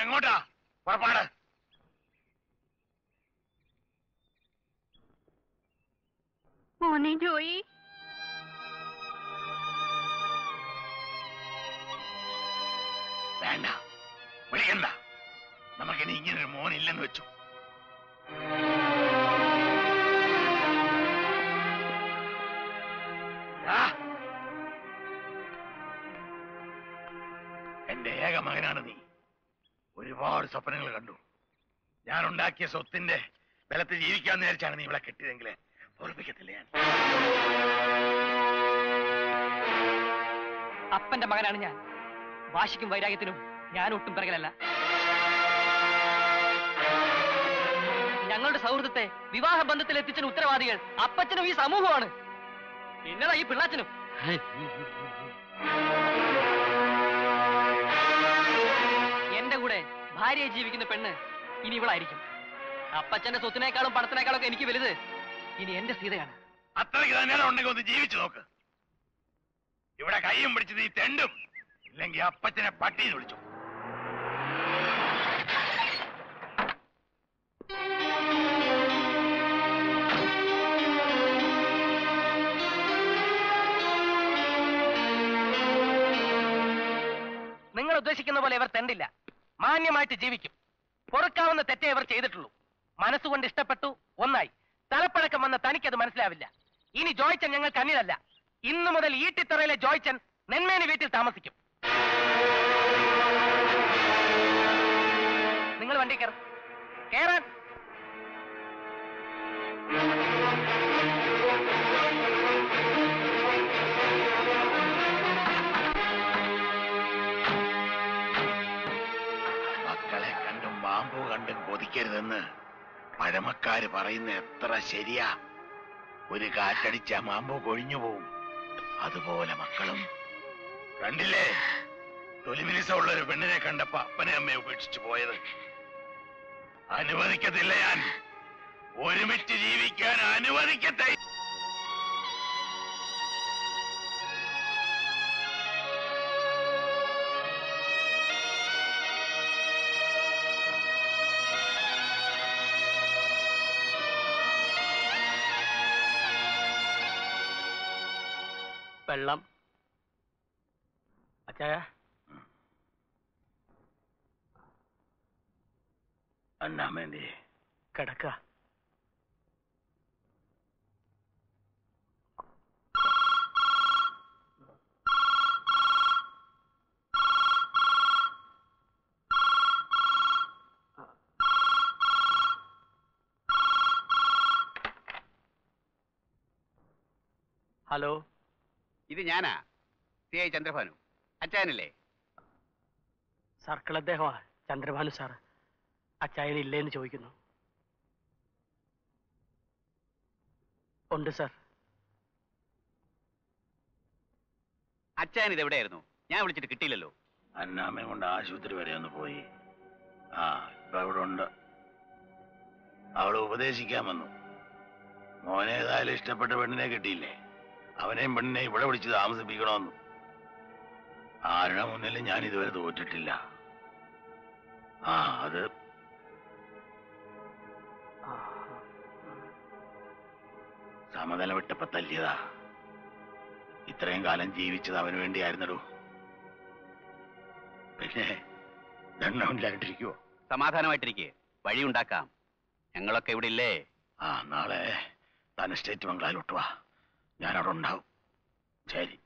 എങ്ങോട്ടാ പുറപ്പാട് മോനെ ജോയി വേണ്ട വിളിക്കണ്ട നമുക്കിനി ഇങ്ങനൊരു മോനില്ലെന്ന് വെച്ചു ആ. എന്റെ ഏക മകനാണ് നീ ഒരുപാട് സ്വപ്നങ്ങൾ കണ്ടു ഞാൻ ഉണ്ടാക്കിയ സ്വത്തിന്റെ ബലത്തിൽ ജീവിക്കാൻ നേരിച്ചാണ് നീ ഇവിടെ കെട്ടിയതെങ്കിൽ ഓർമ്മിക്കത്തില്ല ഞാൻ അപ്പന്റെ മകനാണ് ഞാൻ വാശിക്കും വൈരാഗ്യത്തിനും ഞാൻ ഒട്ടും പിറകിലല്ല ഞങ്ങളുടെ സൗഹൃദത്തെ വിവാഹ ബന്ധത്തിൽ എത്തിച്ചതിന് ഉത്തരവാദികൾ അപ്പച്ചനും ഈ സമൂഹമാണ് പിന്നതാ ഈ പിള്ളാച്ചനും എന്റെ കൂടെ ഭാര്യയെ ജീവിക്കുന്ന പെണ്ണ് ഇനി ഇവളായിരിക്കും അപ്പച്ചന്റെ സ്വത്തിനേക്കാളും പണത്തിനേക്കാളും ഒക്കെ എനിക്ക് വലുത് ഇനി എന്റെ സീതയാണ് അത്രയ്ക്ക് തന്നെ ഉണ്ടെങ്കിൽ ഒന്ന് ജീവിച്ചു നോക്ക് ഇവിടെ കൈയും പിടിച്ച് നീ തെണ്ടും ഇല്ലെങ്കിൽ അപ്പച്ചനെ പട്ടിന്ന് വിളിച്ചു നിങ്ങൾ ഉദ്ദേശിക്കുന്ന പോലെ ഇവർ തെണ്ടില്ല മാന്യമായിട്ട് ജീവിക്കും പൊറുക്കാവുന്ന തെറ്റേ ഇവർ ചെയ്തിട്ടുള്ളൂ മനസ്സുകൊണ്ട് ഇഷ്ടപ്പെട്ടു ഒന്നായി തലപ്പഴക്കം വന്ന തനിക്കത് മനസ്സിലാവില്ല ഇനി ജോയ്ച്ചൻ ഞങ്ങൾക്ക് അന്യതല്ല ഇന്നു മുതൽ ഈട്ടിത്തറയിലെ ജോയ്ച്ചൻ നെന്മേനി വീട്ടിൽ താമസിക്കും നിങ്ങൾ വണ്ടി കയറും കേറാൻ മക്കളെ കണ്ടും പാമ്പു കണ്ടും കൊതിക്കരുതെന്ന് പഴമക്കാര് പറയുന്ന എത്ര ശരിയാ ഒരു കാറ്റടിച്ച മാമ്പു കൊഴിഞ്ഞു പോവും അതുപോലെ മക്കളും കണ്ടില്ലേ തൊലിമിനിസമുള്ള ഒരു പെണ്ണിനെ കണ്ടപ്പോ അപ്പനെ അമ്മയെ ഉപേക്ഷിച്ചു പോയത് അനുവദിക്കത്തില്ല ഞാൻ ഒരുമിച്ച് ജീവിക്കാൻ അനുവദിക്കത്തെ വെള്ളം അച്ചായ അന്നാമേന്തി കിടക്ക ഹലോ ഇത് ഞാനാ സി ഐ ചന്ദ്രഭാനു അച്ചായനല്ലേ സർക്കിൾ അദ്ദേഹമാ ചന്ദ്രഭാനു സാർ അച്ചായൻ ഇല്ലേന്ന് ചോദിക്കുന്നു ഉണ്ട് സാർ അച്ചായൻ ഇത് എവിടെയായിരുന്നു ഞാൻ വിളിച്ചിട്ട് കിട്ടിയില്ലല്ലോ അന്നാമ്മയും കൊണ്ട് ആശുപത്രി വരെ ഒന്ന് പോയി ആ ഇപ്പൊ അവിടെ ഉണ്ട് അവള് ഉപദേശിക്കാൻ വന്നു മോനെ ഏതായാലും ഇഷ്ടപ്പെട്ട പെണ്ണിനെ കിട്ടിയില്ലേ അവനെയും പെണ്ണിനെയും ഇവിടെ വിളിച്ച് താമസിപ്പിക്കണമെന്ന് ആരുടെ മുന്നിലും ഞാൻ ഇതുവരെ തോറ്റിട്ടില്ല ആ അത് സമതല വിട്ടപ്പോ തല്ലിയതാ ഇത്രയും കാലം ജീവിച്ചത് അവന് വേണ്ടിയായിരുന്നടൂ പിന്നെ ദണ്ണമില്ലാണ്ടിരിക്കുവോ സമാധാനമായിട്ടിരിക്കെ വഴിയുണ്ടാക്കാം ഞങ്ങളൊക്കെ ഇവിടെ ഇല്ലേ ആ നാളെ താൻ സ്റ്റേറ്റ് ബംഗ്ലാവിലോട്ട് വാ ഞാനവിടെ ഉണ്ടാവും ശരി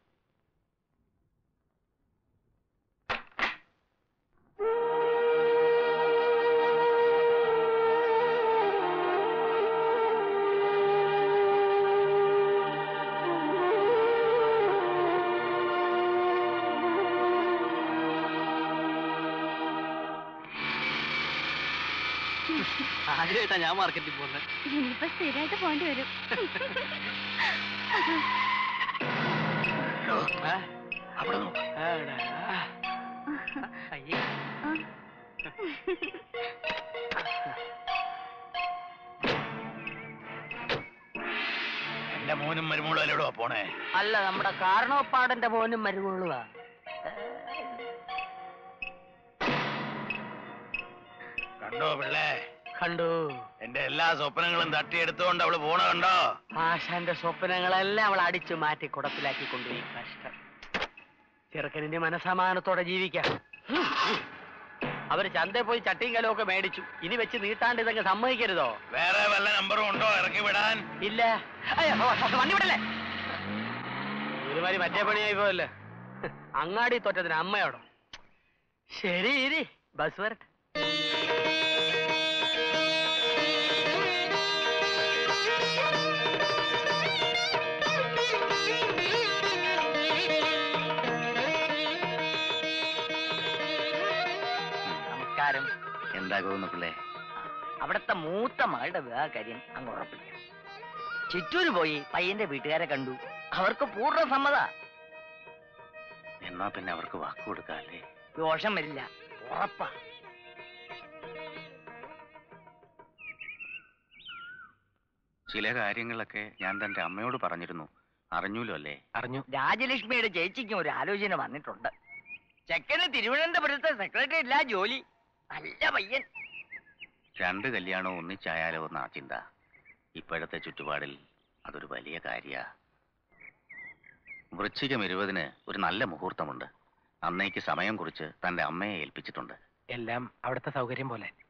ആദ്യമായിട്ടാ ഞാൻ മാർക്കറ്റിൽ പോകുന്നത് ഇനിയിപ്പോ സ്ഥിരമായിട്ട് പോണ്ടി വരും ഹലോ അവിടെ നോക്ക് അയ്യേ എന്റെ മോനും മരുമോളും അല്ലേടോ പോണേ അല്ല നമ്മുടെ കാരണോപ്പാടന്റെ മോനും മരുമോളുവാ കണ്ടോ പിള്ളേ കണ്ടു എന്റെ എല്ലാ സ്വപ്നങ്ങളും തട്ടിയെടുത്തുകൊണ്ട് അവള് പോണ കണ്ടോ ആശാന്റെ സ്വപ്നങ്ങളെല്ലാം അവൾ അടിച്ചു മാറ്റി കുടത്തിലാക്കി കൊണ്ടുപോയി കഷ്ടം ചെറുക്കനിന്റെ മനസമാനത്തോടെ ജീവിക്കാം അവര് ചന്തയിൽ പോയി ചട്ടിയും കലവും ഒക്കെ മേടിച്ചു ഇനി വെച്ച് നീട്ടാണ്ട് ഇതങ്ങ് സമ്മതിക്കരുതോ വേറെ വല്ല നമ്പറും ഉണ്ടോ ഇറക്കി വിടാൻ ഇല്ല അയ്യോ, വണ്ടി വിടല്ലേ ഒരുമാതിരി മറ്റേ പണിയായി പോയല്ലേ അങ്ങാടി തോറ്റത്തിന് അമ്മയോടോ ശരി ഇരി ബസ് വരട്ടെ നമസ്കാരം എന്താകുന്നു പിള്ളേ അവിടുത്തെ മൂത്ത മകളുടെ വിവാഹ കാര്യം അങ്ങ് ഉറപ്പിക്കാം ചിറ്റൂര് പോയി പയ്യന്റെ വീട്ടുകാരെ കണ്ടു അവർക്ക് പൂർണ്ണ സമ്മത എന്നാ പിന്നെ അവർക്ക് വാക്ക് കൊടുക്കാല്ലേ ദോഷം വരില്ല ഉറപ്പാ ചില കാര്യങ്ങളൊക്കെ ഞാൻ തന്റെ അമ്മയോട് പറഞ്ഞിരുന്നു അറിഞ്ഞൂലോ അല്ലേ അറിഞ്ഞു രാജലക്ഷ്മിയുടെ ചേച്ചിക്കും ഒരു ആലോചന വന്നിട്ടുണ്ട് ചെക്കന് തിരുവനന്തപുരത്തെ സെക്രട്ടറിയില്ല ജോലി നല്ല പയ്യൻ രണ്ട് കല്യാണവും ഒന്നിച്ചായാലോ എന്നാ ചിന്ത ഇപ്പോഴത്തെ ചുറ്റുപാടിൽ അതൊരു വലിയ കാര്യ വൃശ്ചികം ഇരുപതിന് ഒരു നല്ല മുഹൂർത്തമുണ്ട് അന്നേക്ക് സമയം കുറിച്ച് തന്റെ അമ്മയെ ഏൽപ്പിച്ചിട്ടുണ്ട് എല്ലാം അവിടുത്തെ സൗകര്യം പോലെ